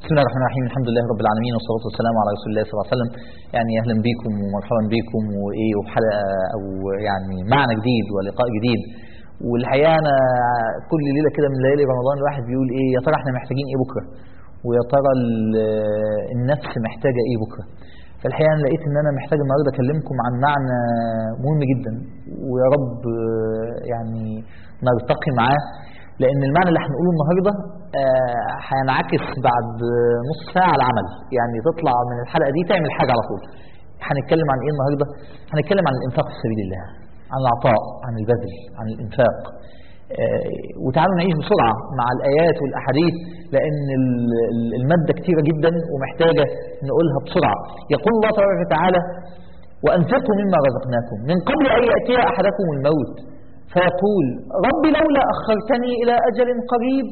بسم الله الرحمن الرحيم الحمد لله رب العالمين والصلاة والسلام على رسول الله صلى الله عليه وسلم يعني أهلا بكم ومرحبا بكم وإيه وحلقة أو يعني معنى جديد ولقاء جديد والحقيقة أنا كل ليلة كده من ليالي رمضان الواحد بيقول إيه يا ترى إحنا محتاجين إيه بكرة ويا ترى ال- النفس محتاجة إيه بكرة فالحقيقة أنا لقيت إن أنا محتاج النهاردة أكلمكم عن معنى مهم جدا ويا رب آه، يعني نرتقي معاه لأن المعنى اللي هنقوله النهاردة آه، هينعكس بعد آه، نص ساعة العمل يعني تطلع من الحلقة دي تعمل حاجة على طول هنتكلم عن إيه النهاردة هنتكلم عن الإنفاق في سبيل الله عن العطاء عن البذل عن الإنفاق آه، وتعالوا نعيش بسرعة مع الآيات والأحاديث لأن ال- ال- المادة كتيرة جدا ومحتاجة نقولها بسرعة يقول الله تبارك وتعالى وأنفقوا مما رزقناكم من قبل أن يأتي أحدكم الموت فيقول رب لولا أخرتني إلى أجل قريب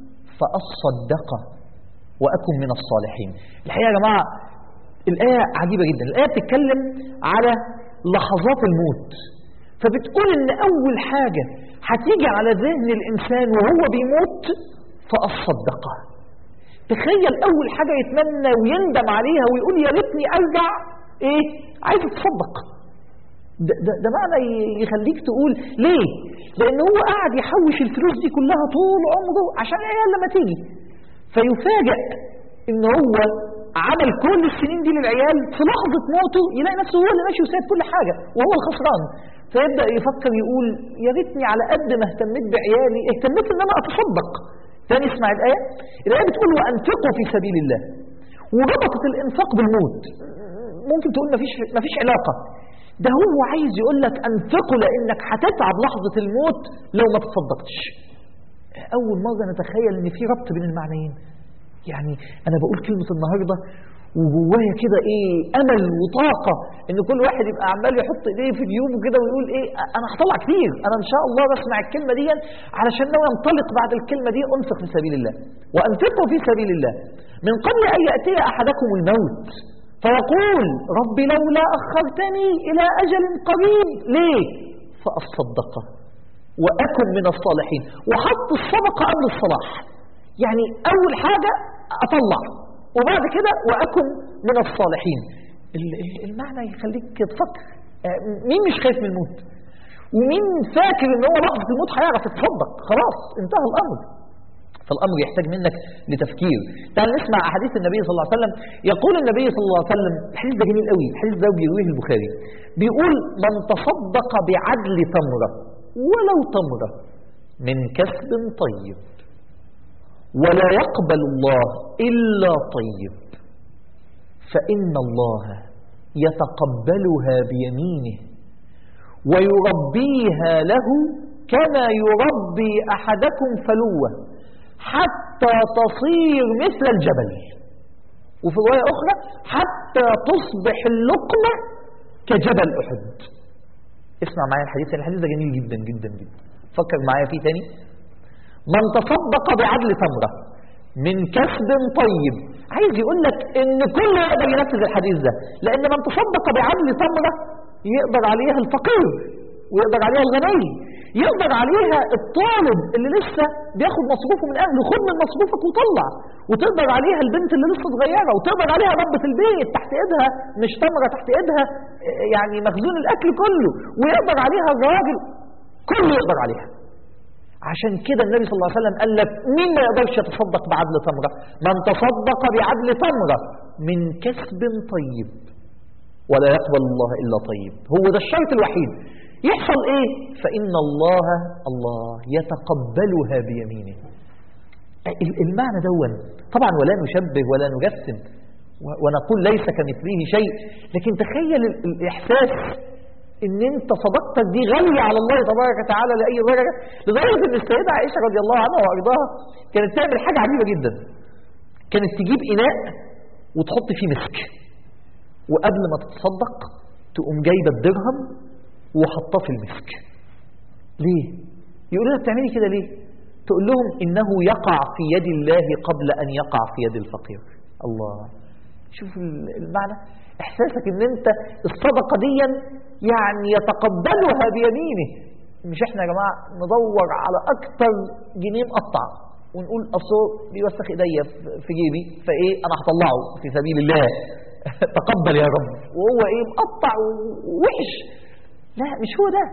فأصدق وأكن من الصالحين الحقيقة يا جماعة الآية عجيبة جدا الآية بتتكلم على لحظات الموت فبتقول إن أول حاجة هتيجي على ذهن الإنسان وهو بيموت فأصدقه تخيل أول حاجة يتمنى ويندم عليها ويقول يا ريتني أرجع إيه عايز أتصدق ده, ده, ده معنى ي- يخليك تقول ليه؟ لأن هو قاعد يحوش الفلوس دي كلها طول عمره عشان العيال لما تيجي فيفاجأ إن هو عمل كل السنين دي للعيال في لحظة موته يلاقي نفسه هو اللي ماشي وسايب كل حاجة وهو الخسران فيبدأ يفكر يقول يا ريتني على قد ما اهتميت بعيالي اهتميت إن أنا أتصدق تاني اسمع الآية الآية بتقول وأنفقوا في سبيل الله وربطت الإنفاق بالموت ممكن تقول مفيش مفيش علاقة ده هو عايز يقول لك أنفقوا لأنك هتتعب لحظة الموت لو ما تصدقتش أول مرة نتخيل إن في ربط بين المعنيين يعني أنا بقول كلمة النهاردة وجوايا كده ايه امل وطاقه ان كل واحد يبقى عمال يحط ايديه في جيوبه كده ويقول ايه انا هطلع كتير انا ان شاء الله بسمع الكلمه دي علشان ناوي انطلق بعد الكلمه دي انفق في سبيل الله وانفقوا في سبيل الله من قبل ان ياتي احدكم الموت فيقول رب لولا اخرتني الى اجل قريب ليه فاصدقه واكن من الصالحين وحط الصدقه قبل الصلاح يعني اول حاجه اطلع وبعد كده واكن من الصالحين ال- ال- المعنى يخليك تفكر آه، مين مش خايف من الموت ومين فاكر ان هو لحظه الموت هيعرف يتصدق خلاص انتهى الامر فالامر يحتاج منك لتفكير تعال نسمع احاديث النبي صلى الله عليه وسلم يقول النبي صلى الله عليه وسلم الحديث ده جميل قوي الحديث ده بيرويه البخاري بيقول من تصدق بعدل تمره ولو تمره من كسب طيب ولا يقبل الله إلا طيب فإن الله يتقبلها بيمينه ويربيها له كما يربي أحدكم فلوة حتى تصير مثل الجبل وفي رواية أخرى حتى تصبح اللقمة كجبل أحد اسمع معايا الحديث الحديث ده جميل جدا جدا جدا فكر معايا فيه تاني من تصدق بعدل تمرة من كسب طيب عايز يقول لك ان كل يقدر ينفذ الحديث ده لان من تصدق بعدل تمرة يقدر عليها الفقير ويقدر عليها الغني يقدر عليها الطالب اللي لسه بياخد مصروفه من اهله خد من مصروفك وطلع وتقدر عليها البنت اللي لسه صغيره وتقدر عليها ربة البيت تحت ايدها مش تمره تحت ايدها آه، يعني مخزون الاكل كله ويقدر عليها الراجل كله يقدر عليها عشان كده النبي صلى الله عليه وسلم قال لك مين ما يقدرش يتصدق بعدل تمرة من تصدق بعدل تمرة من كسب طيب ولا يقبل الله إلا طيب هو ده الشرط الوحيد يحصل ايه فإن الله الله يتقبلها بيمينه ال- المعنى دون طبعا ولا نشبه ولا نجسم و- ونقول ليس كمثله شيء لكن تخيل ال- الإحساس ان انت صدقتك دي غالية على الله تبارك وتعالى لأي درجة لدرجة ان السيدة عائشة رضي الله عنها وارضاها كانت تعمل حاجة عجيبة جدا كانت تجيب إناء وتحط فيه مسك وقبل ما تتصدق تقوم جايبة الدرهم وحطاه في المسك ليه؟ يقولوا لها بتعملي كده ليه؟ تقول لهم إنه يقع في يد الله قبل أن يقع في يد الفقير الله شوف ال- المعنى إحساسك إن أنت الصدقة دي يعني يتقبلها بيمينه مش إحنا يا جماعة ندور على أكتر جنيه مقطع ونقول اصل بيوسخ ايديا في جيبي فايه انا هطلعه في سبيل الله تقبل يا رب وهو ايه مقطع ووحش لا مش هو ده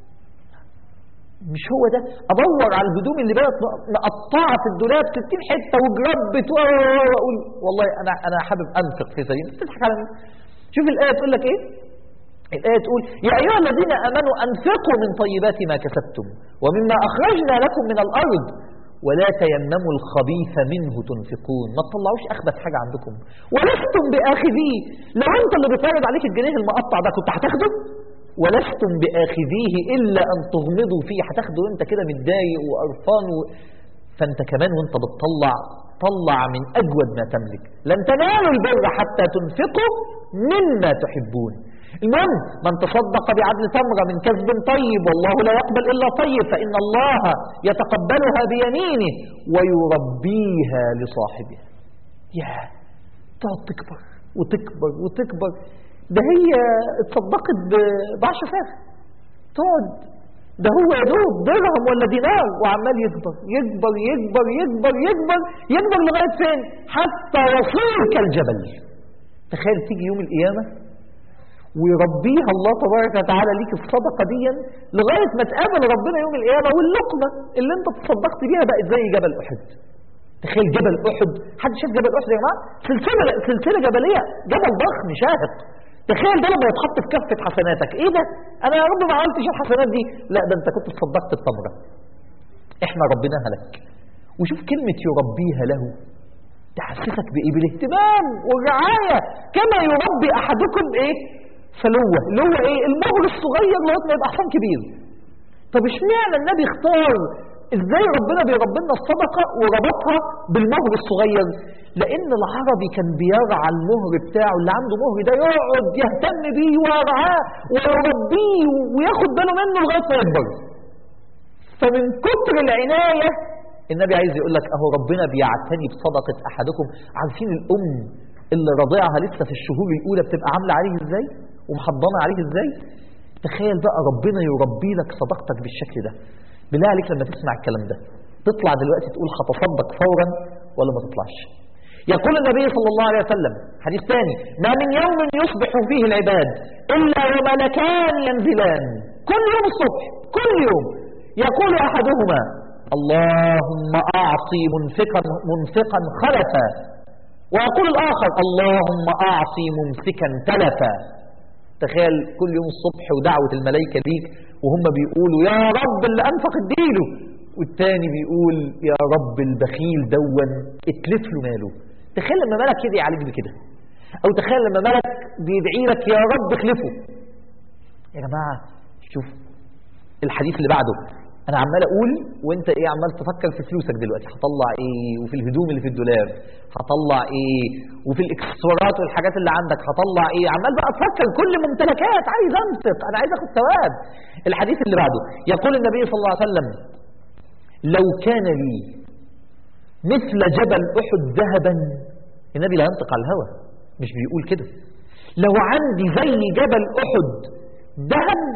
مش هو ده ادور على الهدوم اللي بقت مقطعه في الدولاب 60 حته وجربت واقول والله انا انا حابب انفق في سبيل تضحك على مين شوف الايه تقول لك ايه الآية تقول يا أيها الذين آمنوا أنفقوا من طيبات ما كسبتم ومما أخرجنا لكم من الأرض ولا تيمموا الخبيث منه تنفقون ما تطلعوش أخبث حاجة عندكم ولستم بآخذيه لو أنت اللي بيتعرض عليك الجنيه المقطع ده كنت هتاخده ولستم بآخذيه إلا أن تغمضوا فيه هتاخده أنت كده متضايق وقرفان و... فأنت كمان وأنت بتطلع طلع من أجود ما تملك لن تنالوا البر حتى تنفقوا مما تحبون المهم من تصدق بعدل تمرة من كسب طيب والله لا يقبل إلا طيب فإن الله يتقبلها بيمينه ويربيها لصاحبها يا تقعد تكبر وتكبر وتكبر ده هي اتصدقت بعشر فاخ تقعد ده هو يا دوب درهم ولا دينار وعمال يكبر يكبر يكبر يكبر يكبر يكبر لغايه فين؟ حتى يصير كالجبل. تخيل تيجي يوم القيامه ويربيها الله تبارك وتعالى ليك الصدقه دي لغايه ما تقابل ربنا يوم القيامه واللقمه اللي انت تصدقت بيها بقت زي جبل احد. تخيل جبل احد، حد شاف جبل احد يا جماعه؟ سلسله سلسله جبليه، جبل ضخم شاهق. تخيل ده لما يتحط في كفة حسناتك ايه ده انا يا رب ما عملتش الحسنات دي لا ده انت كنت تصدقت بتمرة احنا ربناها لك وشوف كلمة يربيها له تحسسك بايه بالاهتمام والرعاية كما يربي احدكم ايه فلوة اللي هو ايه المهر الصغير لغايه ما يبقى حصان كبير طب اشمعنى النبي اختار ازاي ربنا بيربي لنا الصدقه وربطها بالمهر الصغير لان العربي كان بيرعى المهر بتاعه اللي عنده مهر ده يقعد يهتم بيه ويرعاه ويربيه وياخد باله منه لغايه ما يكبر فمن كتر العنايه النبي عايز يقول لك اهو ربنا بيعتني بصدقه احدكم عارفين الام اللي رضيعها لسه في الشهور الاولى بتبقى عامله عليه ازاي ومحضنه عليه ازاي تخيل بقى ربنا يربي لك صدقتك بالشكل ده بالله عليك لما تسمع الكلام ده تطلع دلوقتي تقول هتصدق فورا ولا ما تطلعش يقول النبي صلى الله عليه وسلم حديث ثاني ما من يوم يصبح فيه العباد إلا وملكان ينزلان كل يوم الصبح كل يوم يقول أحدهما اللهم أعطي منفقا منفقا خلفا ويقول الآخر اللهم أعطي ممسكا تلفا تخيل كل يوم الصبح ودعوة الملائكة ليك وهم بيقولوا يا رب اللي أنفق اديله والتاني بيقول يا رب البخيل دون اتلف له ماله تخيل لما ملك يدعي عليك بكده أو تخيل لما ملك بيدعي لك يا رب اخلفه يا جماعة شوف الحديث اللي بعده انا عمال اقول وانت ايه عمال تفكر في فلوسك دلوقتي هطلع ايه وفي الهدوم اللي في الدولاب هطلع ايه وفي الاكسسوارات والحاجات اللي عندك هطلع ايه عمال بقى تفكر كل ممتلكات عايز انفق انا عايز اخد ثواب الحديث اللي بعده يقول النبي صلى الله عليه وسلم لو كان لي مثل جبل احد ذهبا النبي لا ينطق على الهوى مش بيقول كده لو عندي زي جبل احد ذهب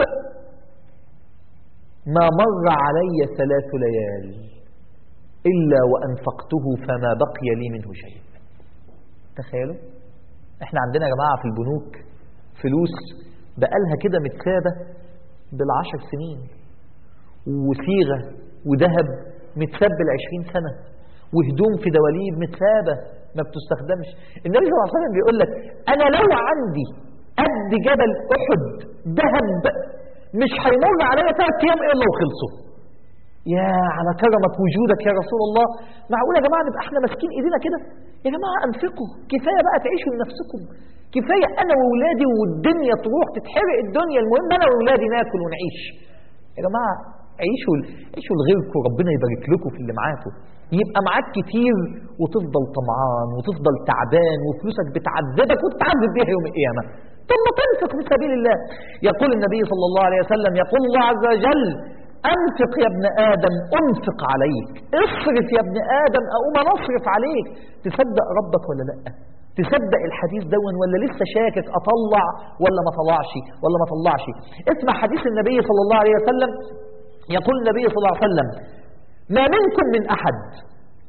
ما مر علي ثلاث ليال إلا وأنفقته فما بقي لي منه شيء تخيلوا احنا عندنا يا جماعة في البنوك فلوس بقالها كده متسابة بالعشر سنين وصيغة وذهب متساب بالعشرين سنة وهدوم في دواليب متسابة ما بتستخدمش النبي صلى الله عليه وسلم بيقول لك أنا لو عندي قد جبل أحد ذهب مش هيمر عليا ثلاث ايام الا وخلصوا يا على كرمة وجودك يا رسول الله معقول يا جماعة نبقى احنا ماسكين ايدينا كده يا جماعة انفقوا كفاية بقى تعيشوا لنفسكم كفاية انا واولادي والدنيا تروح تتحرق الدنيا المهم انا واولادي ناكل ونعيش يا جماعة عيشوا عيشوا لغيركم ربنا يبارك لكم في اللي معاكم يبقى معاك كتير وتفضل طمعان وتفضل تعبان وفلوسك بتعذبك وتتعذب بيها يوم القيامة ثم تنفق في سبيل الله يقول النبي صلى الله عليه وسلم يقول الله عز وجل أنفق يا ابن آدم أنفق عليك اصرف يا ابن آدم أقوم أصرف عليك تصدق ربك ولا لأ تصدق الحديث دون ولا لسه شاكك أطلع ولا ما طلعش ولا ما طلعش اسمع حديث النبي صلى الله عليه وسلم يقول النبي صلى الله عليه وسلم ما منكم من أحد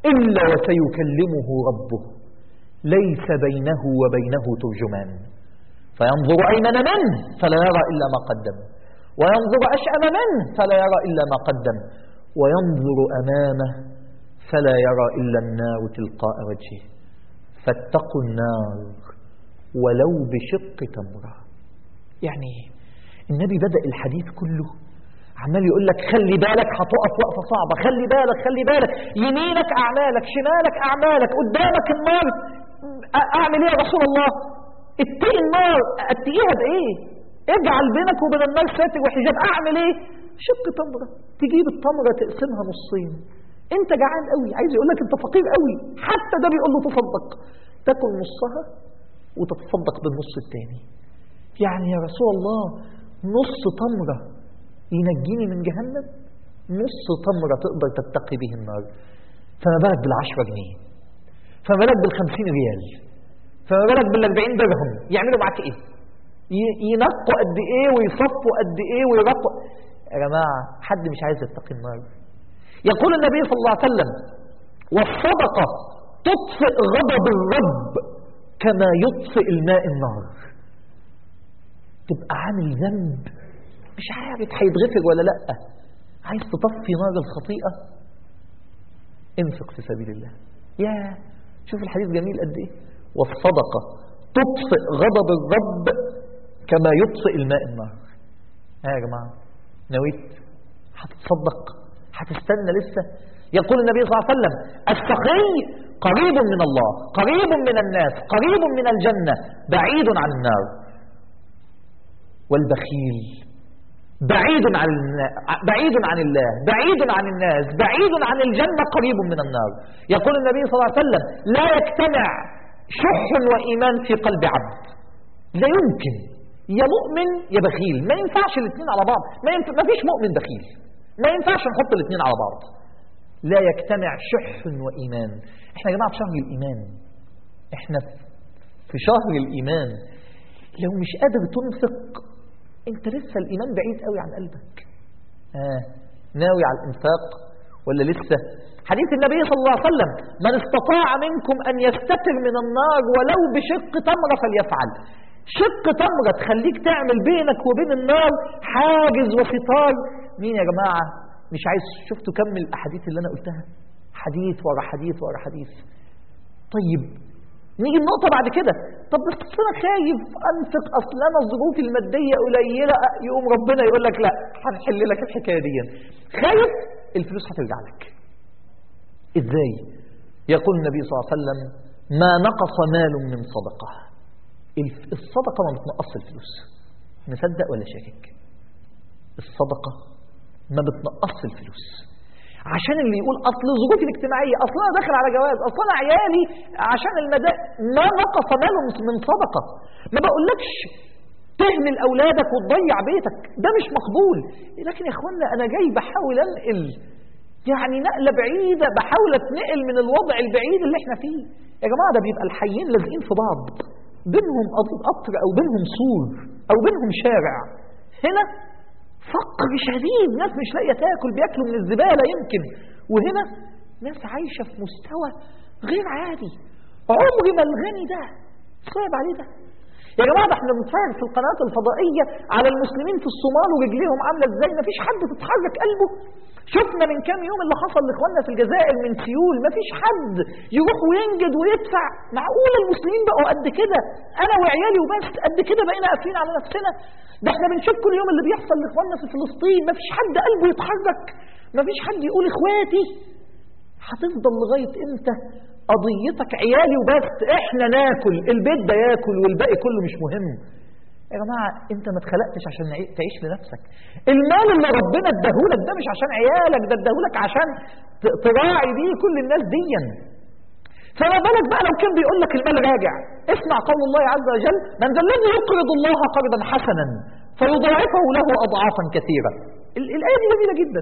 إلا وسيكلمه ربه ليس بينه وبينه ترجمان فينظر أيمن منه فلا يرى إلا ما قدم وينظر أشأم منه فلا يرى إلا ما قدم وينظر أمامه فلا يرى إلا النار تلقاء وجهه فاتقوا النار ولو بشق تمرة يعني النبي بدأ الحديث كله عمال يقول لك خلي بالك هتقف وقفة صعبة خلي بالك خلي بالك يمينك أعمالك شمالك أعمالك قدامك النار أعمل إيه يا رسول الله اتقي النار اتقيها بإيه اجعل بينك وبين النار ساتر وحجاب أعمل إيه شق تمرة تجيب التمرة تقسمها نصين انت جعان قوي عايز يقول لك انت فقير قوي حتى ده بيقول له تصدق تاكل نصها وتتصدق بالنص التاني يعني يا رسول الله نص تمرة ينجيني من جهنم نص تمرة تقدر تتقي به النار فما بالك بالعشرة جنيه فما بالك بالخمسين ريال فما بالك بالاربعين درهم يعملوا معاك ايه ينقوا قد ايه ويصفوا قد ايه ويرقوا يا جماعة حد مش عايز يتقي النار يقول النبي صلى الله عليه وسلم والصدقة تطفئ غضب الرب كما يطفئ الماء النار تبقى عامل ذنب مش عارف هيتغفر ولا لا عايز تطفي نار الخطيئة انفق في سبيل الله يا شوف الحديث جميل قد ايه والصدقة تطفئ غضب الرب كما يطفئ الماء النار ها يا جماعة نويت هتتصدق هتستنى لسه يقول النبي صلى الله عليه وسلم السخي قريب من الله قريب من الناس قريب من الجنة بعيد عن النار والبخيل بعيد عن بعيد عن الله بعيد عن الناس بعيد عن الجنة قريب من النار يقول النبي صلى الله عليه وسلم لا يجتمع شح وإيمان في قلب عبد لا يمكن يا مؤمن يا بخيل ما ينفعش الاثنين على بعض ما, ينفع ما فيش مؤمن بخيل ما ينفعش نحط الاثنين على بعض لا يجتمع شح وإيمان احنا يا جماعة في شهر الإيمان احنا في شهر الإيمان لو مش قادر تنفق انت لسه الإيمان بعيد قوي عن قلبك آه ناوي على الإنفاق ولا لسه حديث النبي صلى الله عليه وسلم من استطاع منكم أن يستتر من النار ولو بشق تمرة فليفعل شق تمرة تخليك تعمل بينك وبين النار حاجز وستار مين يا جماعة مش عايز شفتوا كم الأحاديث اللي أنا قلتها حديث ورا حديث ورا حديث طيب نيجي النقطة بعد كده طب بس أنا خايف أنفق أصل أنا ظروفي المادية قليلة يقوم ربنا يقول لك لا هنحل لك الحكاية دي خايف الفلوس هترجع لك إزاي يقول النبي صلى الله عليه وسلم ما نقص مال من صدقة الصدقة ما بتنقص الفلوس نصدق ولا شاكك الصدقة ما بتنقص الفلوس عشان اللي يقول اصل ظروفي الاجتماعيه اصل انا داخل على جواز اصل انا عيالي عشان المدى ما نقص ماله من صدقه ما بقولكش تهمل اولادك وتضيع بيتك ده مش مقبول لكن يا اخوانا انا جاي بحاول انقل يعني نقله بعيده بحاول اتنقل من الوضع البعيد اللي احنا فيه يا جماعه ده بيبقى الحيين لازقين في بعض بينهم قطر او بينهم سور او بينهم شارع هنا فقر شديد ناس مش لاقيه تاكل بياكلوا من الزباله يمكن وهنا ناس عايشه في مستوى غير عادي عمر ما الغني ده صعب عليه ده يا جماعه ده احنا بنتفرج في القنوات الفضائيه على المسلمين في الصومال ورجليهم عامله ازاي ما فيش حد تتحرك قلبه شفنا من كام يوم اللي حصل لاخواننا في الجزائر من سيول ما فيش حد يروح وينجد ويدفع معقول المسلمين بقوا قد كده انا وعيالي وبس قد كده بقينا قافلين على نفسنا ده احنا بنشوف كل يوم اللي بيحصل لاخواننا في فلسطين ما فيش حد قلبه يتحرك ما فيش حد يقول اخواتي هتفضل لغايه امتى قضيتك عيالي وبس احنا ناكل البيت ده ياكل والباقي كله مش مهم يا جماعة انت ما اتخلقتش عشان تعيش لنفسك المال اللي ربنا اداهولك ده مش عشان عيالك ده اداهولك عشان تراعي بيه كل الناس ديا فما بالك بقى لو كان بيقول لك المال راجع اسمع قول الله عز وجل من ذا الذي يقرض الله قرضا حسنا فيضاعفه له اضعافا كثيره الايه دي جميله جدا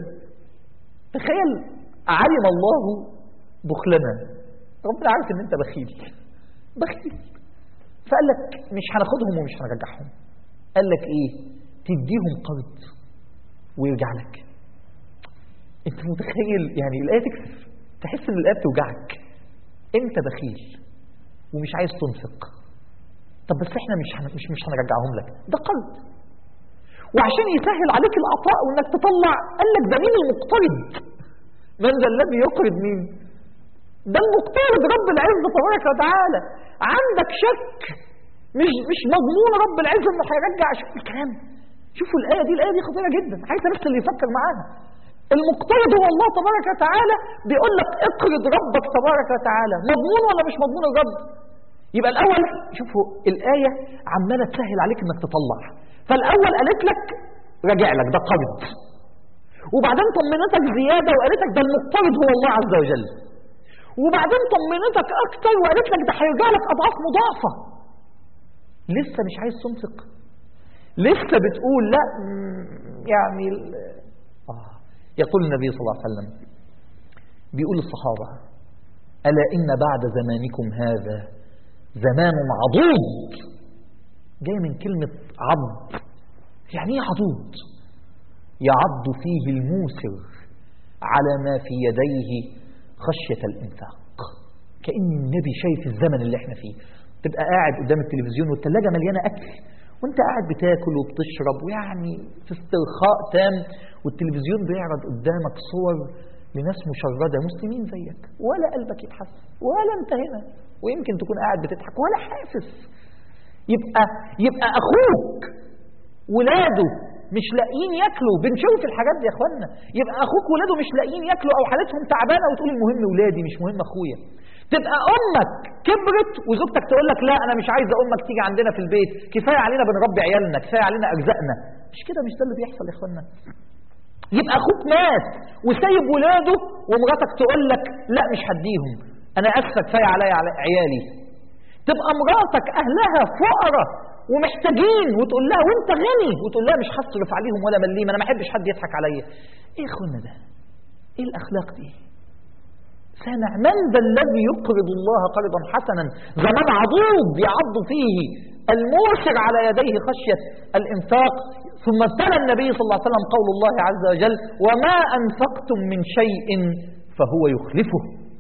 تخيل علم الله بخلنا ربنا عارف ان انت بخيل بخيل فقال لك مش هناخدهم ومش هنرجعهم قال لك ايه تديهم قرض ويرجع لك انت متخيل يعني الايه تكسف تحس ان الايه بتوجعك انت بخيل ومش عايز تنفق طب بس احنا مش هن- مش مش هنرجعهم لك ده قرض وعشان يسهل عليك العطاء وانك تطلع قال لك ده مين المقترض من ذا الذي يقرض مين ده المقترض رب العزة تبارك وتعالى عندك شك مش مش مضمون رب العزة انه هيرجع شوف الكلام شوفوا الآية دي الآية دي خطيرة جدا عايزة بس اللي يفكر معاها المقترض هو الله تبارك وتعالى بيقول لك اقرض ربك تبارك وتعالى مضمون ولا مش مضمون الرب يبقى الأول شوفوا الآية عمالة تسهل عليك انك تطلع فالأول قالت لك راجع لك ده قرض وبعدين طمنتك زيادة وقالت لك ده المقترض هو الله عز وجل وبعدين طمنتك أكتر وقالت لك ده هيرجع لك أضعاف مضاعفة لسه مش عايز تنفق لسه بتقول لا مم، يعني ال- آه. يقول النبي صلى الله عليه وسلم بيقول الصحابة ألا إن بعد زمانكم هذا زمان عضوض جاي من كلمة عض يعني ايه عضوض يعض فيه الموسر على ما في يديه خشية الإنفاق كأن النبي شايف الزمن اللي احنا فيه تبقى قاعد قدام التلفزيون والثلاجة مليانة أكل وانت قاعد بتاكل وبتشرب ويعني في استرخاء تام والتلفزيون بيعرض قدامك صور لناس مشردة مسلمين زيك ولا قلبك يتحس ولا انت هنا ويمكن تكون قاعد بتضحك ولا حاسس يبقى يبقى اخوك ولاده مش لاقيين ياكلوا بنشوف الحاجات دي يا اخوانا يبقى اخوك ولاده مش لاقيين ياكلوا او حالتهم تعبانه وتقول المهم ولادي مش مهم اخويا تبقى امك كبرت وزوجتك تقول لك لا انا مش عايزه امك تيجي عندنا في البيت كفايه علينا بنربي عيالنا كفايه علينا ارزاقنا مش كده مش ده اللي بيحصل يا اخوانا يبقى اخوك مات وسايب ولاده ومراتك تقول لك لا مش هديهم انا اسفه كفايه عليا على عيالي تبقى مراتك اهلها فقراء ومحتاجين وتقول لها وانت غني وتقول لها مش هصرف عليهم ولا مليم انا ما احبش حد يضحك عليا ايه يا اخوانا ده ايه الاخلاق دي سامع من ذا الذي يقرض الله قرضا حسنا زمان عضوض يعض فيه الموسر على يديه خشية الإنفاق ثم ابتلى النبي صلى الله عليه وسلم قول الله عز وجل وما أنفقتم من شيء فهو يخلفه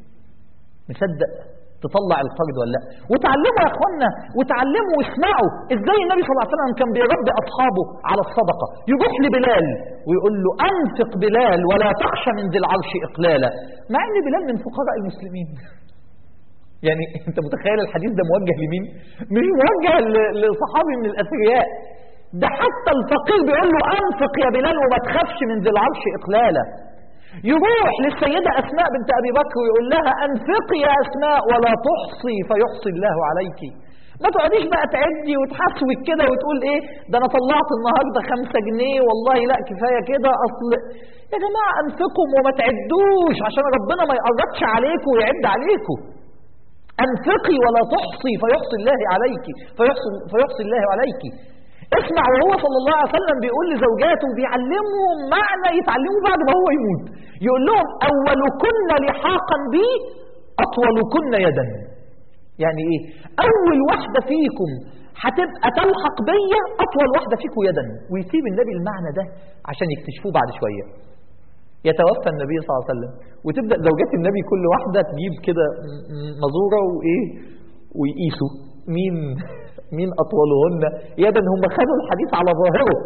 مصدق تطلع القرض ولا لا وتعلموا يا اخوانا وتعلموا واسمعوا ازاي النبي صلى الله عليه وسلم كان بيربي اصحابه على الصدقه يروح لبلال ويقول له انفق بلال ولا تخشى من ذي العرش اقلالا مع ان بلال من فقراء المسلمين يعني انت متخيل الحديث ده موجه لمين مش موجه ل- لصحابي من الاثرياء ده حتى الفقير بيقول له انفق يا بلال وما تخافش من ذي العرش اقلالا يروح للسيدة أسماء بنت أبي بكر ويقول لها أنفقي يا أسماء ولا تحصي فيحصي الله عليك ما تقعديش بقى تعدي وتحسوك كده وتقول ايه ده انا طلعت النهارده خمسة جنيه والله لا كفايه كده اصل يا جماعه انفقوا وما تعدوش عشان ربنا ما يقربش عليكم ويعد عليكم انفقي ولا تحصي فيحصي الله عليك فيحصي, فيحصي الله عليك اسمع وهو صلى الله عليه وسلم بيقول لزوجاته بيعلمهم معنى يتعلموا بعد ما هو يموت يقول لهم اولكن لحاقا بي اطولكن يدا يعني ايه اول واحده فيكم هتبقى تلحق بيا اطول واحده فيكم يدا ويسيب النبي المعنى ده عشان يكتشفوه بعد شويه يتوفى النبي صلى الله عليه وسلم وتبدا زوجات النبي كل واحده تجيب كده م- م- مزوره وايه ويقيسوا مين مين اطولهن يدا هم خدوا الحديث على ظاهره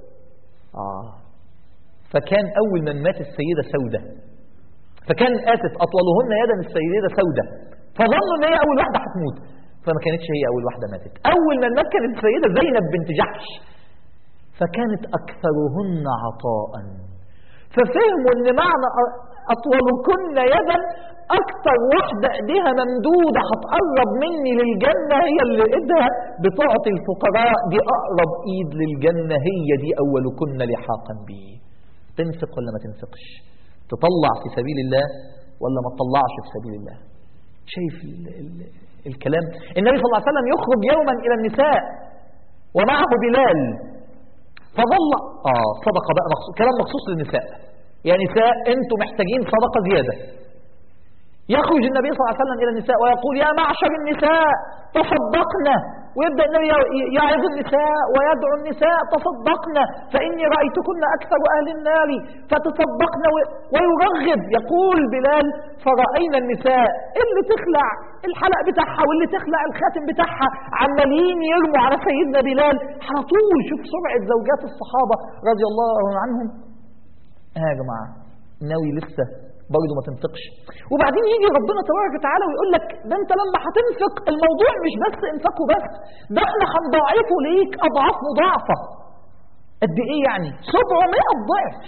اه فكان اول من مات السيده سوده فكان اسف اطولهن يدا السيده سوده فظنوا ان هي اول واحده هتموت فما كانتش هي اول واحده ماتت اول من مات كانت السيده زينب بنت جحش فكانت اكثرهن عطاء ففهموا ان معنى أ- اطولكن يدا اكتر واحده ايديها ممدوده هتقرب مني للجنه هي اللي ايدها بتعطي الفقراء دي اقرب ايد للجنه هي دي اولكن لحاقا بي تنفق ولا ما تنفقش تطلع في سبيل الله ولا ما تطلعش في سبيل الله شايف ال ال الكلام النبي صلى الله عليه وسلم يخرج يوما الى النساء ومعه بلال فظل اه صدقه بقى مخصوص كلام مخصوص للنساء يا نساء انتم محتاجين صدقه زياده يخرج النبي صلى الله عليه وسلم الى النساء ويقول يا معشر النساء تصدقنا ويبدأ النبي يعظ النساء ويدعو النساء تصدقن فإني رأيتكن أكثر أهل النار فتصدقن ويرغب يقول بلال فرأينا النساء اللي تخلع الحلق بتاعها واللي تخلع الخاتم بتاعها عمالين يرموا على سيدنا بلال على طول شوف سرعة زوجات الصحابة رضي الله عنهم ها يا جماعة ناوي لسه برضه ما تنفقش وبعدين يجي ربنا تبارك وتعالى ويقول لك ده انت لما هتنفق الموضوع مش بس انفقه بس ده احنا هنضاعفه ليك اضعاف مضاعفه قد ايه يعني 700 ضعف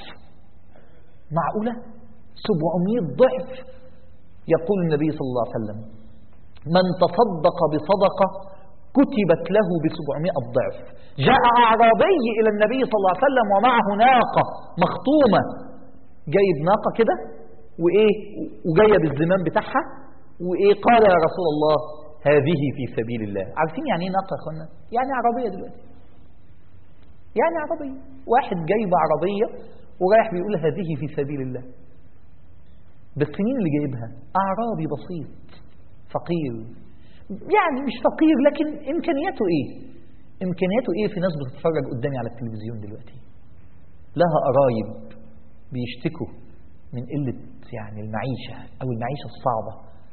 معقوله 700 ضعف يقول النبي صلى الله عليه وسلم من تصدق بصدقه كتبت له بسبعمائة ضعف جاء أعرابي إلى النبي صلى الله عليه وسلم ومعه ناقة مخطومة جايب ناقة كده وإيه وجاية بالزمام بتاعها وإيه قال يا رسول الله هذه في سبيل الله عارفين يعني إيه ناقة يا أخوانا يعني عربية دلوقتي يعني عربية واحد جايب عربية ورايح بيقول هذه في سبيل الله بس مين اللي جايبها أعرابي بسيط فقير يعني مش فقير لكن إمكانياته إيه إمكانياته إيه في ناس بتتفرج قدامي على التلفزيون دلوقتي لها قرايب بيشتكوا من قلة يعني المعيشة أو المعيشة الصعبة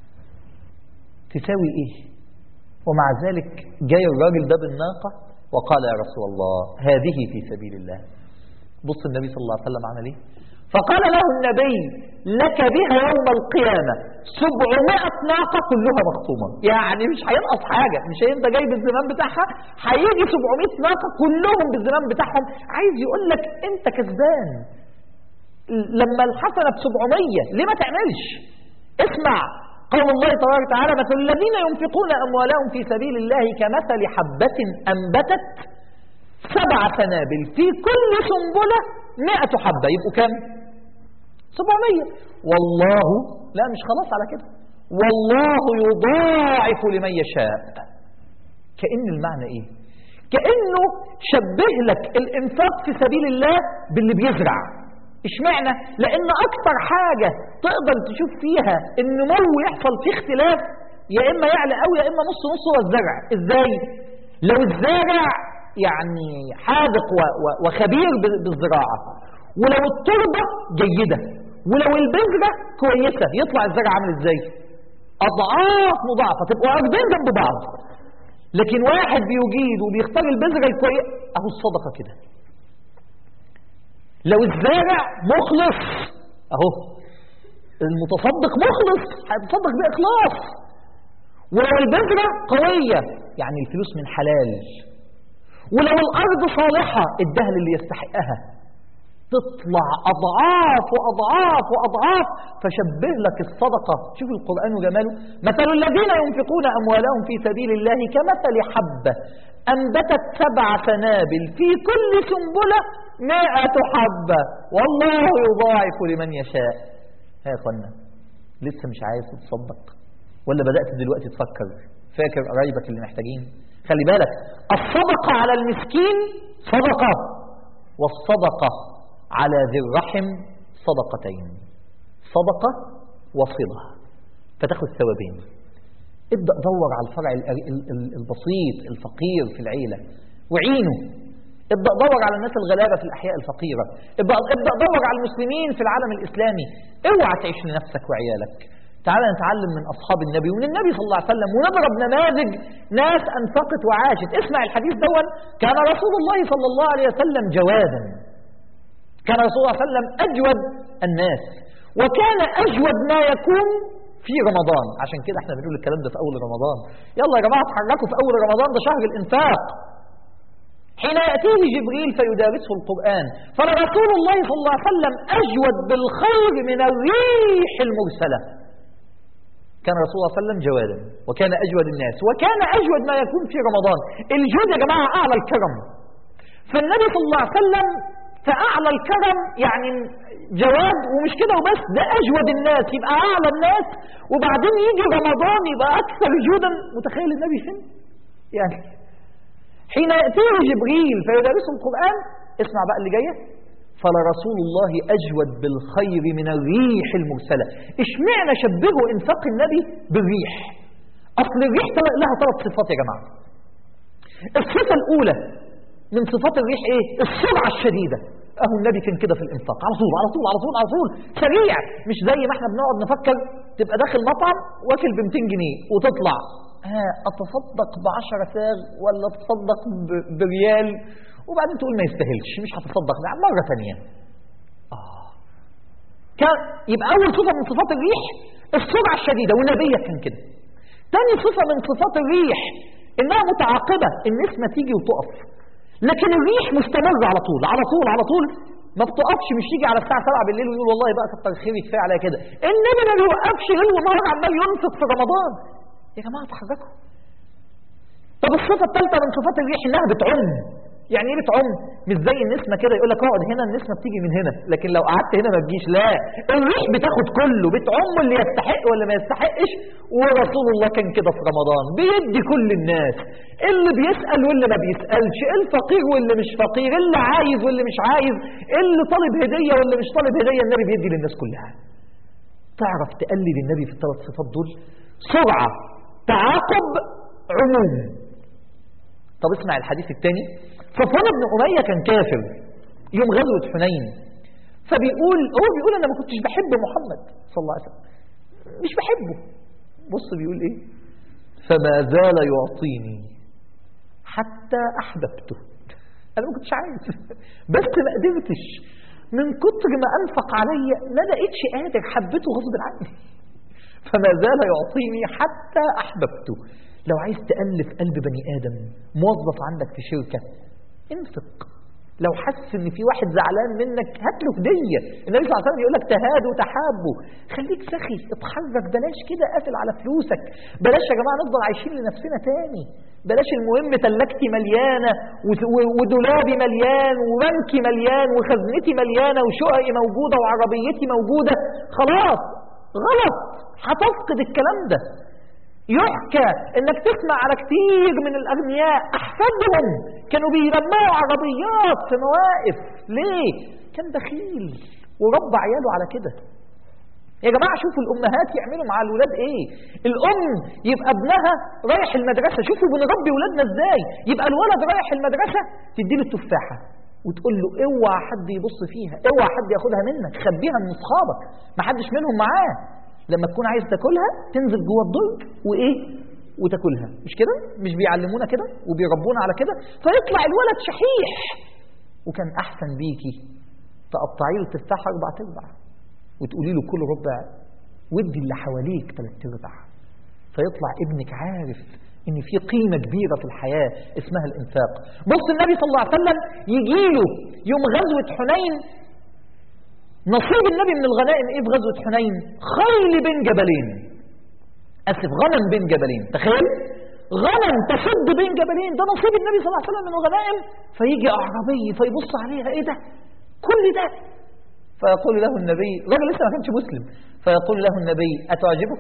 تساوي إيه ومع ذلك جاي الراجل ده بالناقة وقال يا رسول الله هذه في سبيل الله بص النبي صلى الله عليه وسلم عمل إيه فقال له النبي لك بها يوم القيامة سبعمائة ناقة كلها مخطومة يعني مش هينقص حاجة مش انت جايب الزمام بتاعها هيجي 700 ناقة كلهم بالزمام بتاعهم عايز يقول لك انت كسبان لما الحسنة ب 700 ليه ما تعملش اسمع قول الله تبارك وتعالى مثل الذين ينفقون أموالهم في سبيل الله كمثل حبة أنبتت سبع سنابل في كل سنبلة مئة حبة يبقوا كم 700 والله لا مش خلاص على كده والله يضاعف لمن يشاء كأن المعنى ايه كأنه شبه لك الانفاق في سبيل الله باللي بيزرع اشمعنى لان اكتر حاجة تقدر تشوف فيها النمو يحصل فيه اختلاف يا اما يعلى قوي يا اما نص نص هو الزرع ازاي لو الزارع يعني حاذق وخبير بالزراعة ولو التربة جيدة ولو البذرة كويسة يطلع الزرع عامل ازاي اضعاف مضاعفة تبقوا ارضين جنب بعض لكن واحد بيجيد وبيختار البذرة الكويسة اهو الصدقة كده لو الزارع مخلص اهو المتصدق مخلص هيتصدق بإخلاص ولو البذرة قوية يعني الفلوس من حلال ولو الأرض صالحة ادها اللي يستحقها تطلع أضعاف وأضعاف وأضعاف فشبه لك الصدقة شوف القرآن وجماله مثل الذين ينفقون أموالهم في سبيل الله كمثل حبة أنبتت سبع سنابل في كل سنبلة مائة حبة والله يضاعف لمن يشاء ها يا أخوانا لسه مش عايز تتصدق ولا بدأت دلوقتي تفكر فاكر قرايبك اللي محتاجين خلي بالك الصدقة على المسكين صدقة والصدقة على ذي الرحم صدقتين صدقة وصلة فتاخد ثوابين ابدأ دور على الفرع البسيط الفقير في العيلة وعينه ابدأ دور على الناس الغلابة في الأحياء الفقيرة ابدأ, ابدأ دور على المسلمين في العالم الإسلامي اوعى تعيش لنفسك وعيالك تعال نتعلم من أصحاب النبي ومن النبي صلى الله عليه وسلم ونضرب نماذج ناس أنفقت وعاشت اسمع الحديث دون كان رسول الله صلى الله عليه وسلم جوادا كان رسول الله صلى الله عليه وسلم أجود الناس وكان أجود ما يكون في رمضان عشان كده احنا بنقول الكلام ده في أول رمضان يلا يا جماعة اتحركوا في أول رمضان ده شهر الإنفاق حين يأتيه جبريل فيدارسه القرآن فرسول الله صلى الله عليه وسلم أجود بالخير من الريح المرسلة كان رسول الله صلى الله عليه وسلم جوادا وكان أجود الناس وكان أجود ما يكون في رمضان الجود يا جماعة أعلى الكرم فالنبي صلى الله عليه وسلم فأعلى الكرم يعني جواد ومش كده وبس ده أجود الناس يبقى أعلى الناس وبعدين يجي رمضان يبقى أكثر جودا متخيل النبي فين يعني حين يأتيه جبريل فيدرسه القرآن اسمع بقى اللي جايه فلرسول الله أجود بالخير من الريح المرسلة اشمعنى شبهوا انفاق النبي بالريح أصل الريح لها ثلاث صفات يا جماعة الصفة الأولى من صفات الريح إيه؟ السرعة الشديدة أهو النبي كان كده في الإنفاق على طول على طول على طول على طول سريع مش زي ما احنا بنقعد نفكر تبقى داخل مطعم واكل ب 200 جنيه وتطلع ها أتصدق ب 10 ساغ ولا أتصدق ب- بريال وبعدين تقول ما يستاهلش مش هتصدق ده مرة ثانية كان يبقى أول صفة من صفات الريح السرعة الشديدة والنبي كان كده تاني صفة من صفات الريح إنها متعاقبة النسمة تيجي وتقف لكن الريح مستمرة على طول على طول على طول ما بتقفش مش يجي على الساعة 7 بالليل ويقول والله بقى كتر خيري كفاية عليا كده النبي ما بيوقفش ليل ونهار عمال ينفق في رمضان يا جماعة اتحركوا طب الصفة الثالثة من صفات الريح إنها بتعم يعني ايه بتعم مش زي النسمة كده يقول لك اقعد هنا النسمة بتيجي من هنا لكن لو قعدت هنا ما تجيش لا الريح بتاخد كله بتعم اللي يستحق واللي ما يستحقش ورسول الله كان كده في رمضان بيدي كل الناس اللي بيسأل واللي ما بيسألش الفقير واللي مش فقير اللي عايز واللي مش عايز اللي طالب هدية واللي مش طالب هدية النبي بيدي للناس كلها تعرف تقلد النبي في الثلاث صفات دول سرعة تعاقب عموم طب اسمع الحديث الثاني صفوان بن أمية كان كافر يوم غزوة حنين فبيقول هو بيقول أنا ما كنتش بحب محمد صلى الله عليه وسلم مش بحبه بص بيقول إيه فما زال يعطيني حتى أحببته أنا ما كنتش عايز بس ما قدرتش من كتر ما أنفق عليا ما بقتش قادر حبيته غصب عني فما زال يعطيني حتى أحببته لو عايز تألف قلب بني آدم موظف عندك في شركة انفق لو حس ان في واحد زعلان منك هات له هديه النبي صلى الله عليه وسلم يقول لك تهادوا تحابوا خليك سخي اتحرك بلاش كده قافل على فلوسك بلاش يا جماعه نفضل عايشين لنفسنا تاني بلاش المهم تلاجتي مليانه و- و- ودولابي مليان وبنكي مليان وخزنتي مليانه وشققي موجوده وعربيتي موجوده خلاص غلط هتفقد الكلام ده يحكى انك تسمع على كتير من الاغنياء احفادهم كانوا بيلمعوا عربيات في مواقف ليه كان بخيل وربى عياله على كده يا جماعة شوفوا الأمهات يعملوا مع الولاد إيه الأم يبقى ابنها رايح المدرسة شوفوا بنربي ولادنا إزاي يبقى الولد رايح المدرسة تديله التفاحة وتقول له اوعى حد يبص فيها اوعى حد ياخدها منك خبيها من اصحابك ما حدش منهم معاه لما تكون عايز تاكلها تنزل جوه الدرج وايه وتاكلها مش كده مش بيعلمونا كده وبيربونا على كده فيطلع الولد شحيح وكان احسن بيكي تقطعي له التفاحه اربع ارباع وتقولي له كل ربع ودي اللي حواليك ثلاث ارباع فيطلع ابنك عارف ان في قيمة كبيرة في الحياة اسمها الانفاق بص النبي صلى الله عليه وسلم يجي له يوم غزوة حنين نصيب النبي من الغنائم ايه في غزوة حنين خيل بين جبلين اسف غنم بين جبلين تخيل غنم تسد بين جبلين ده نصيب النبي صلى الله عليه وسلم من الغنائم فيجي اعرابي فيبص عليها ايه ده كل ده فيقول له النبي الراجل لسه ما كانش مسلم فيقول له النبي اتعجبك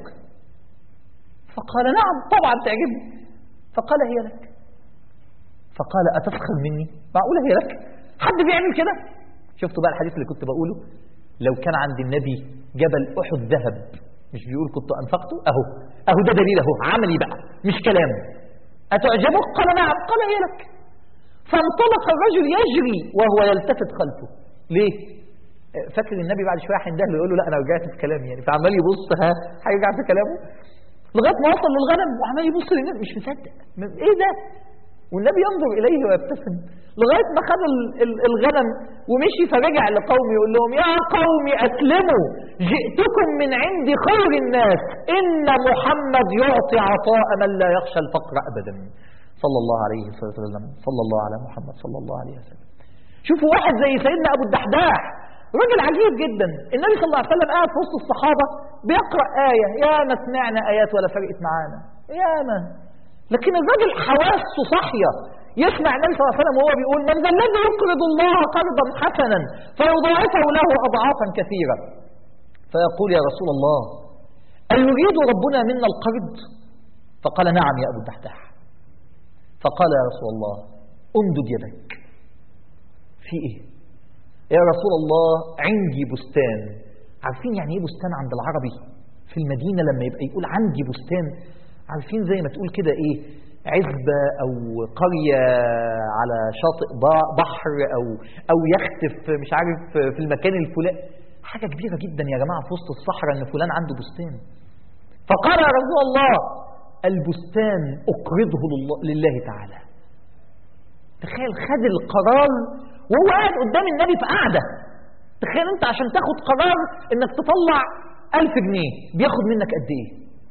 فقال نعم طبعا تعجبني فقال هي لك فقال أتسخر مني معقولة هي لك حد بيعمل كده شفتوا بقى الحديث اللي كنت بقوله لو كان عند النبي جبل أحد ذهب مش بيقول كنت أنفقته أهو أهو ده دليل أهو عملي بقى مش كلام أتعجبك قال نعم قال هي لك فانطلق الرجل يجري وهو يلتفت خلفه ليه فاكر النبي بعد شويه هيندهله يقول له لا انا رجعت في كلامي يعني فعمال يبص ها هيرجع في كلامه لغايه ما وصل للغنم وعمال يبص للناس مش مصدق م- ايه ده والنبي ينظر اليه ويبتسم لغايه ما خد ال- ال- الغنم ومشي فرجع لقومه يقول لهم يا قوم اسلموا جئتكم من عند خير الناس ان محمد يعطي عطاء من لا يخشى الفقر ابدا صلى الله عليه وسلم صلى الله على محمد صلى الله عليه وسلم شوفوا واحد زي سيدنا ابو الدحداح راجل عجيب جدا النبي صلى الله عليه وسلم قاعد في وسط الصحابه بيقرا ايه يا ما سمعنا ايات ولا فرقت معانا يا ما لكن الراجل حواسه صاحيه يسمع النبي صلى الله عليه وسلم وهو بيقول من ذا الذي يقرض الله قرضا حسنا فيضاعفه له اضعافا كثيره فيقول يا رسول الله أيريد ربنا منا القرض فقال نعم يا أبو الدحداح فقال يا رسول الله امدد يدك في ايه يا رسول الله عندي بستان عارفين يعني ايه بستان عند العربي في المدينة لما يبقى يقول عندي بستان عارفين زي ما تقول كده ايه عزبة أو قرية على شاطئ با- بحر أو أو يختف مش عارف في المكان الفلاني حاجة كبيرة جدا يا جماعة في وسط الصحراء إن فلان عنده بستان فقال يا رسول الله البستان أقرضه لله- لله تعالى تخيل خد القرار وهو قاعد قدام النبي في قعدة تخيل انت عشان تاخد قرار انك تطلع ألف جنيه بياخد منك قد ايه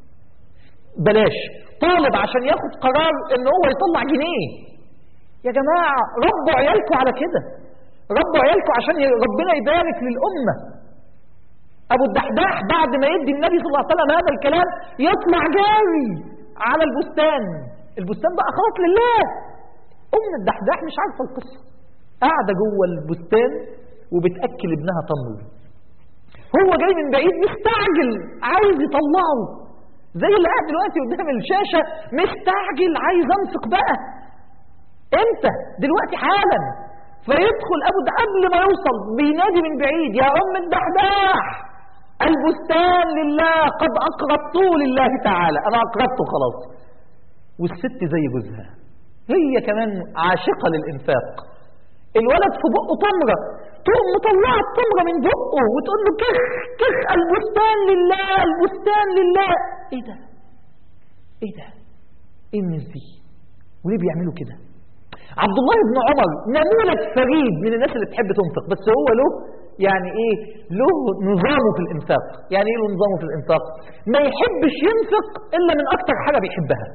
بلاش طالب عشان ياخد قرار ان هو يطلع جنيه يا جماعة ربوا عيالكم على كده ربوا عيالكم عشان ي- ربنا يبارك للأمة أبو الدحداح بعد ما يدي النبي صلى الله عليه وسلم هذا الكلام يطلع جاري على البستان البستان بقى خلاص لله أم الدحداح مش عارفة القصة قاعدة جوه البستان وبتأكل ابنها تمر هو جاي من بعيد مستعجل عايز يطلعه زي اللي قاعد دلوقتي قدام الشاشة مستعجل عايز انفق بقى امتى دلوقتي حالا فيدخل ابو ده قبل ما يوصل بينادي من بعيد يا ام الدحداح البستان لله قد اقرضته لله تعالى انا اقرضته خلاص والست زي جوزها هي كمان عاشقة للإنفاق الولد في بقه تمرة تقوم مطلعة التمرة من بقه وتقول له كخ كخ البستان لله البستان لله ايه ده ايه ده ايه الناس دي وليه بيعملوا كده عبد الله بن عمر نموذج فريد من الناس اللي بتحب تنفق بس هو له يعني ايه له نظامه في الانفاق يعني ايه له نظامه في الانفاق ما يحبش ينفق الا من اكتر حاجه بيحبها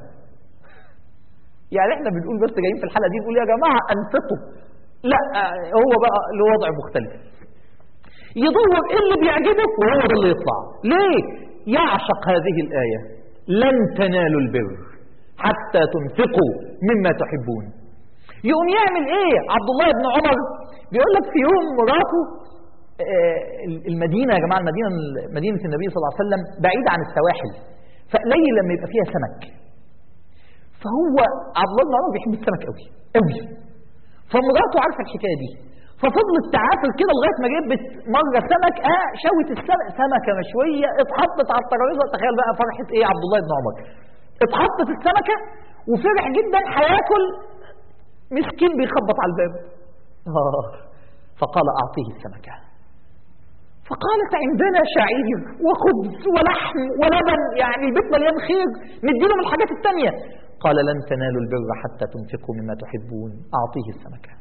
يعني احنا بنقول بس جايين في الحلقه دي نقول يا جماعه انفقوا لا آه، هو بقى له وضع مختلف يدور ايه اللي بيعجبه وهو ده اللي يطلع ليه يعشق هذه الايه لن تنالوا البر حتى تنفقوا مما تحبون يقوم يعمل ايه عبد الله بن عمر بيقول لك في يوم مراته آه، المدينه يا جماعه المدينه مدينه النبي صلى الله عليه وسلم بعيده عن السواحل فقليل لما يبقى فيها سمك فهو عبد الله بن عمر بيحب السمك قوي قوي فمراته عارفه الحكايه دي ففضلت تعافر كده لغايه ما جابت مره سمك اه شوت السمك سمكه مشويه اتحطت على الترابيزه تخيل بقى فرحه ايه عبد الله بن عمر اتحطت السمكه وفرح جدا هياكل مسكين بيخبط على الباب آه. فقال اعطيه السمكه فقالت عندنا شعير وخبز ولحم ولبن يعني البيت مليان خير نديله من الحاجات التانية قال لن تنالوا البر حتى تنفقوا مما تحبون أعطيه السمكة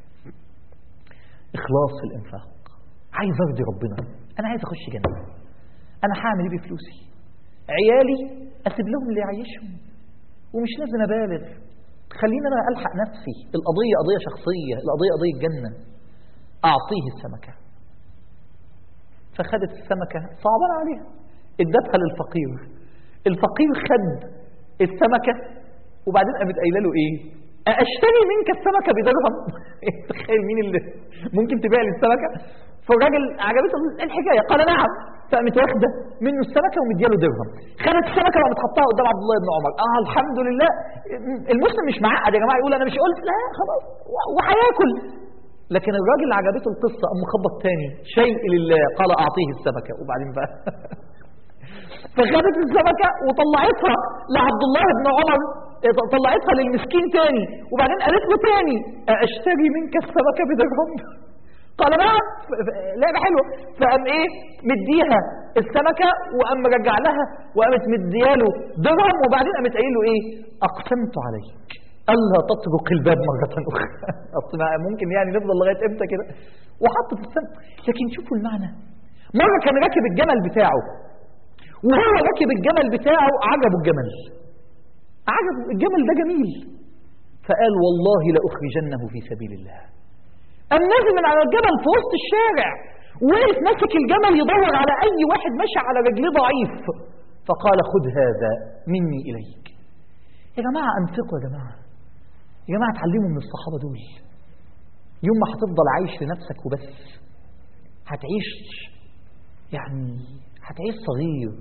إخلاص في الإنفاق عايز أرضي ربنا أنا عايز أخش جنة أنا هعمل إيه بفلوسي عيالي أسيب لهم اللي يعيشهم ومش لازم أبالغ خليني أنا ألحق نفسي القضية قضية شخصية القضية قضية جنة أعطيه السمكة فخدت السمكة صعبان عليها ادتها للفقير الفقير خد السمكة وبعدين قامت قايله له ايه اشتري منك السمكة بدرهم تخيل مين اللي ممكن تبيع لي السمكة فالراجل عجبته الحكاية قال نعم فقامت واخده منه السمكة ومدياله درهم خدت السمكة وقامت حطها قدام عبد الله بن عمر اه الحمد لله المسلم مش معقد يا جماعة يقول انا مش قلت لا خلاص وهياكل لكن الراجل عجبته القصة أم خبط تاني شيء لله قال أعطيه السمكة وبعدين بقى فخدت السمكة وطلعتها لعبد الله بن عمر طلعتها للمسكين تاني وبعدين قالت له تاني أشتري منك السمكة بدرهم قال نعم لعبة حلوة فقام ايه مديها السمكة وقام رجع لها وقامت مدياله درهم وبعدين قامت قايل له ايه أقسمت عليك ألا تطرق الباب مرة أخرى أصل ممكن يعني نفضل لغاية إمتى كده وحطت السمك لكن شوفوا المعنى مرة كان راكب الجمل بتاعه وهو راكب الجمل بتاعه عجبه الجمل عجب الجمل ده جميل فقال والله لأخرجنه في سبيل الله قام نازل من على الجبل في وسط الشارع وقف ماسك الجمل يدور على أي واحد ماشي على رجليه ضعيف فقال خذ هذا مني إليك يا جماعة أنفقوا يا جماعة يا جماعة اتعلموا من الصحابة دول يوم ما هتفضل عايش لنفسك وبس هتعيش يعني هتعيش صغير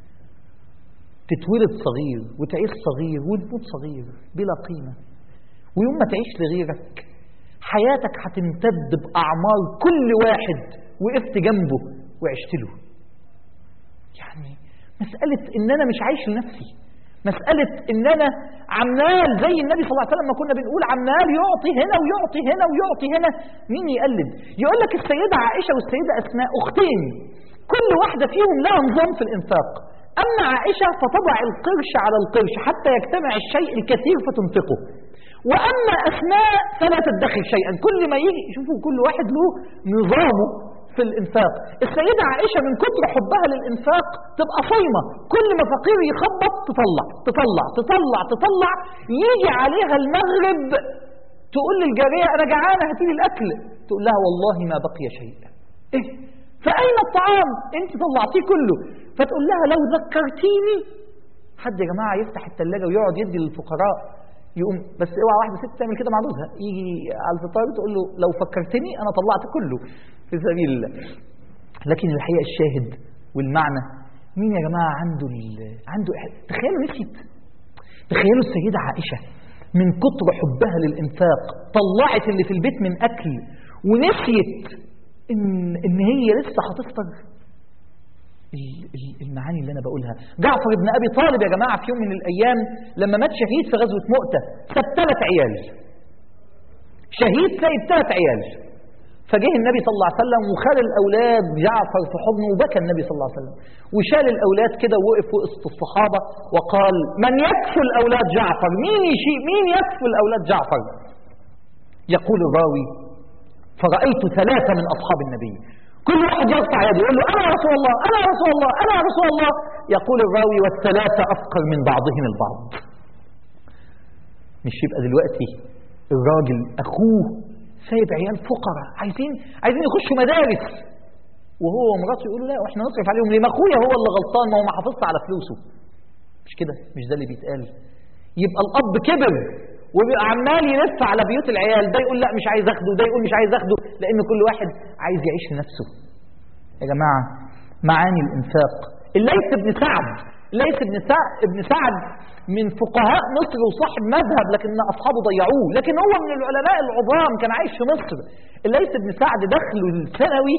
تتولد صغير وتعيش صغير وتموت صغير بلا قيمة ويوم ما تعيش لغيرك حياتك هتمتد بأعمار كل واحد وقفت جنبه وعشت له يعني مسألة إن أنا مش عايش لنفسي مسألة إن أنا عمال زي النبي صلى الله عليه وسلم ما كنا بنقول عمال يعطي هنا ويعطي هنا ويعطي هنا مين يقلد؟ يقول لك السيدة عائشة والسيدة أسماء أختين كل واحدة فيهم لها نظام في الإنفاق أما عائشة فتضع القرش على القرش حتى يجتمع الشيء الكثير فتنفقه وأما أسماء فلا تدخر شيئا كل ما يجي شوفوا كل واحد له نظامه في الإنفاق السيدة عائشة من كتر حبها للإنفاق تبقى صايمة كل ما فقير يخبط تطلع تطلع تطلع تطلع يجي عليها المغرب تقول للجارية أنا جعانة هاتي لي الأكل تقول لها والله ما بقي شيء إيه فأين الطعام أنت طلعتيه كله فتقول لها لو ذكرتيني حد يا جماعة يفتح الثلاجة ويقعد يدي للفقراء يقوم بس اوعى واحده ست تعمل كده مع جوزها يجي على الفطار تقول له لو فكرتني انا طلعت كله في سبيل الله لكن الحقيقه الشاهد والمعنى مين يا جماعه عنده عنده تخيلوا نسيت تخيلوا السيده عائشه من كتر حبها للانفاق طلعت اللي في البيت من اكل ونسيت ان ان هي لسه هتفطر المعاني اللي انا بقولها جعفر بن ابي طالب يا جماعه في يوم من الايام لما مات شهيد في غزوه مؤته ساب ثلاث عيال شهيد سايب ثلاث عيال فجه النبي صلى الله عليه وسلم وخال الاولاد جعفر في حضنه وبكى النبي صلى الله عليه وسلم وشال الاولاد كده ووقف وسط الصحابه وقال من يكفل اولاد جعفر مين يشيء مين يكفل اولاد جعفر يقول الراوي فرأيت ثلاثة من أصحاب النبي كل واحد يرفع يده يقول له أنا يا رسول الله أنا يا رسول الله أنا يا رسول الله يقول الراوي والثلاثة أفقر من بعضهم البعض مش يبقى دلوقتي الراجل أخوه سايب عيال فقراء عايزين عايزين يخشوا مدارس وهو ومراته يقولوا لا واحنا نصرف عليهم ليه ما اخويا هو اللي غلطان ما هو ما حافظش على فلوسه مش كده مش ده اللي بيتقال يبقى الاب كبر وبيبقى عمال يلف على بيوت العيال ده يقول لا مش عايز اخده ده يقول مش عايز اخده لان كل واحد عايز يعيش لنفسه يا جماعه معاني الانفاق الليث بن سعد ليث بن سعد ابن سعد من فقهاء مصر وصاحب مذهب لكن اصحابه ضيعوه لكن هو من العلماء العظام كان عايش في مصر الليث بن سعد دخله السنوي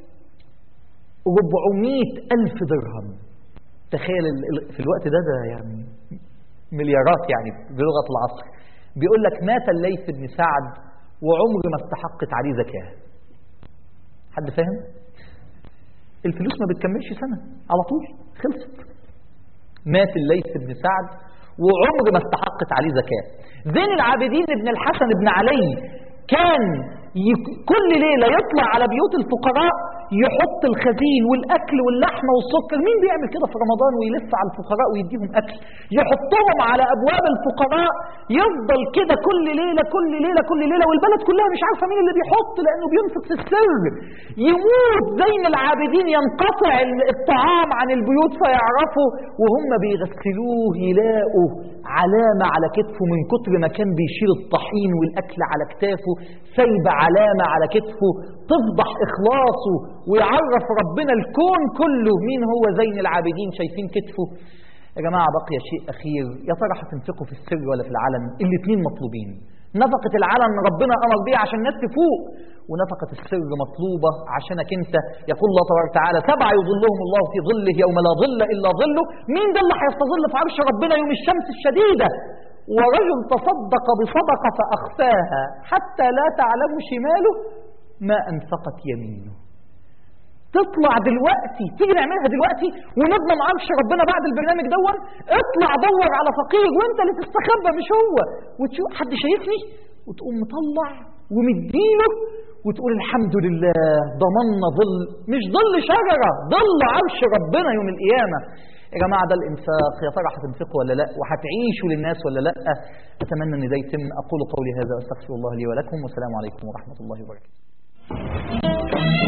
400 ألف درهم تخيل في الوقت ده ده يعني مليارات يعني بلغة العصر بيقول لك مات الليث بن سعد وعمر ما استحقت عليه زكاة حد فاهم الفلوس ما بتكملش سنة على طول خلصت مات الليث بن سعد وعمر ما استحقت عليه زكاة زين العابدين بن الحسن بن علي كان كل ليلة يطلع على بيوت الفقراء يحط الخزين والأكل واللحمة والسكر مين بيعمل كده في رمضان ويلف على الفقراء ويديهم أكل يحطهم على أبواب الفقراء يفضل كده كل ليلة كل ليلة كل ليلة والبلد كلها مش عارفة مين اللي بيحط لأنه بينفق في السر يموت زين العابدين ينقطع الطعام عن البيوت فيعرفوا وهم بيغسلوه يلاقوا علامة على كتفه من كتر ما كان بيشيل الطحين والأكل على كتافه سايب علامة على كتفه تفضح إخلاصه ويعرف ربنا الكون كله مين هو زين العابدين شايفين كتفه يا جماعة بقي شيء أخير يا ترى هتنفقوا في السر ولا في العلن الاثنين مطلوبين نفقة العلن ربنا أمر بيها عشان الناس تفوق ونفقة السر مطلوبة عشانك أنت يقول الله تبارك وتعالى سبع يظلهم الله في ظله يوم لا ظل إلا ظله مين ده اللي هيستظل في عرش ربنا يوم الشمس الشديدة ورجل تصدق بصدقة فأخفاها حتى لا تعلم شماله ما أنفقت يمينه تطلع دلوقتي تيجي نعملها دلوقتي ونضمن عرش ربنا بعد البرنامج دون اطلع دور على فقير وانت اللي تستخبى مش هو وتشوف حد شايفني وتقوم مطلع ومديله وتقول الحمد لله ضمنا ظل مش ظل شجرة ظل عرش ربنا يوم القيامة يا جماعة ده الإنفاق يا ترى هتنفقوا ولا لا وهتعيشوا للناس ولا لا أتمنى أن ده يتم أقول قولي هذا وأستغفر الله لي ولكم والسلام عليكم ورحمة الله وبركاته